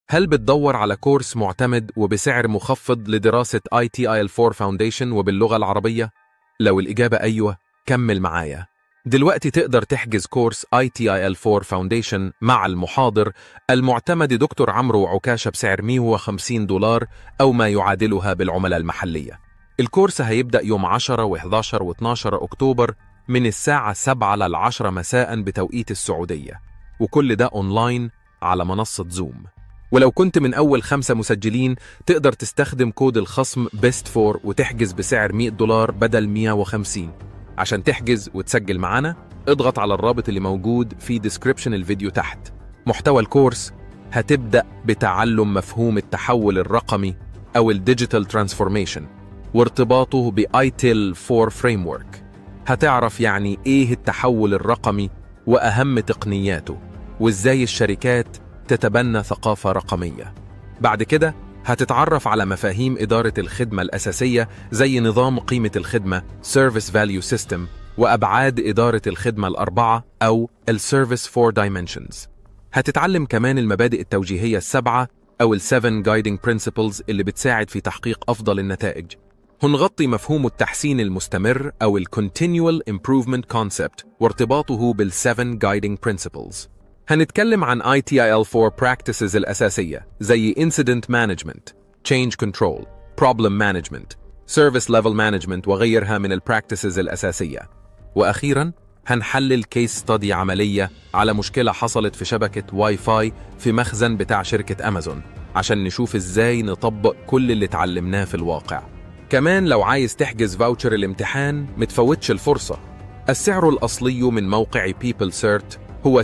هل بتدور على كورس معتمد وبسعر مخفض لدراسة ITIL4 Foundation وباللغة العربية؟ لو الإجابة أيوة كمل معايا دلوقتي تقدر تحجز كورس ITIL4 Foundation مع المحاضر المعتمد دكتور عمرو عكاشة بسعر 150 دولار أو ما يعادلها بالعملة المحلية الكورس هيبدأ يوم 10 و11 و12 أكتوبر من الساعة 7 لل 10 مساء بتوقيت السعودية وكل ده أونلاين على منصة زوم ولو كنت من أول خمسة مسجلين تقدر تستخدم كود الخصم BEST4 وتحجز بسعر 100 دولار بدل 150 عشان تحجز وتسجل معانا اضغط على الرابط اللي موجود في ديسكريبشن الفيديو تحت محتوى الكورس هتبدأ بتعلم مفهوم التحول الرقمي أو الديجيتال ترانسفورميشن وارتباطه بايتل 4 فريمورك هتعرف يعني ايه التحول الرقمي واهم تقنياته وازاي الشركات تتبنى ثقافة رقمية بعد كده هتتعرف على مفاهيم إدارة الخدمة الأساسية زي نظام قيمة الخدمة Service Value System وأبعاد إدارة الخدمة الأربعة أو ال Service 4 Dimensions هتتعلم كمان المبادئ التوجيهية السبعة أو ال Seven Guiding Principles اللي بتساعد في تحقيق أفضل النتائج هنغطي مفهوم التحسين المستمر أو ال Continual Improvement Concept وارتباطه بال Seven Guiding Principles هنتكلم عن ITIL4 practices الأساسية زي Incident Management, Change Control, Problem Management, Service Level Management وغيرها من البراكتسز الأساسية وأخيرا هنحلل كيس ستادي عملية على مشكلة حصلت في شبكة واي فاي في مخزن بتاع شركة أمازون عشان نشوف إزاي نطبق كل اللي اتعلمناه في الواقع كمان لو عايز تحجز فاوتشر الامتحان متفوتش الفرصة السعر الأصلي من موقع بيبل سيرت هو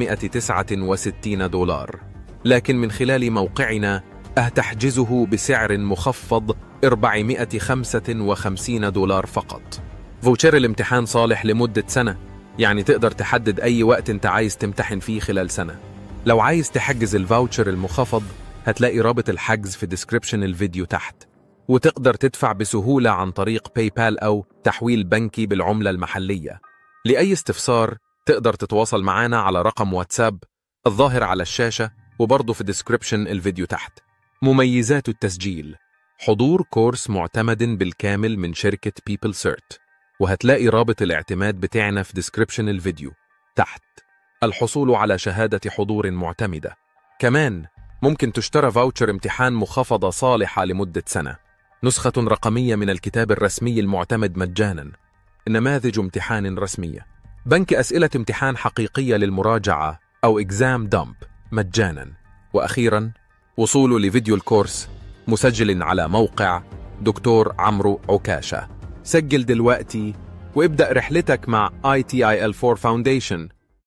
669 دولار لكن من خلال موقعنا هتحجزه بسعر مخفض 455 دولار فقط فوتشر الامتحان صالح لمدة سنة يعني تقدر تحدد أي وقت أنت عايز تمتحن فيه خلال سنة لو عايز تحجز الفاوتشر المخفض هتلاقي رابط الحجز في ديسكريبشن الفيديو تحت وتقدر تدفع بسهولة عن طريق باي بال أو تحويل بنكي بالعملة المحلية لأي استفسار تقدر تتواصل معنا على رقم واتساب الظاهر على الشاشة وبرضه في ديسكريبشن الفيديو تحت مميزات التسجيل حضور كورس معتمد بالكامل من شركة بيبل سيرت وهتلاقي رابط الاعتماد بتاعنا في ديسكريبشن الفيديو تحت الحصول على شهادة حضور معتمدة كمان ممكن تشترى فاوتشر امتحان مخفضة صالحة لمدة سنة نسخة رقمية من الكتاب الرسمي المعتمد مجانا نماذج امتحان رسمية بنك أسئلة امتحان حقيقية للمراجعة أو إكزام دمب مجانا وأخيرا وصول لفيديو الكورس مسجل على موقع دكتور عمرو عكاشة سجل دلوقتي وابدأ رحلتك مع ITIL4 Foundation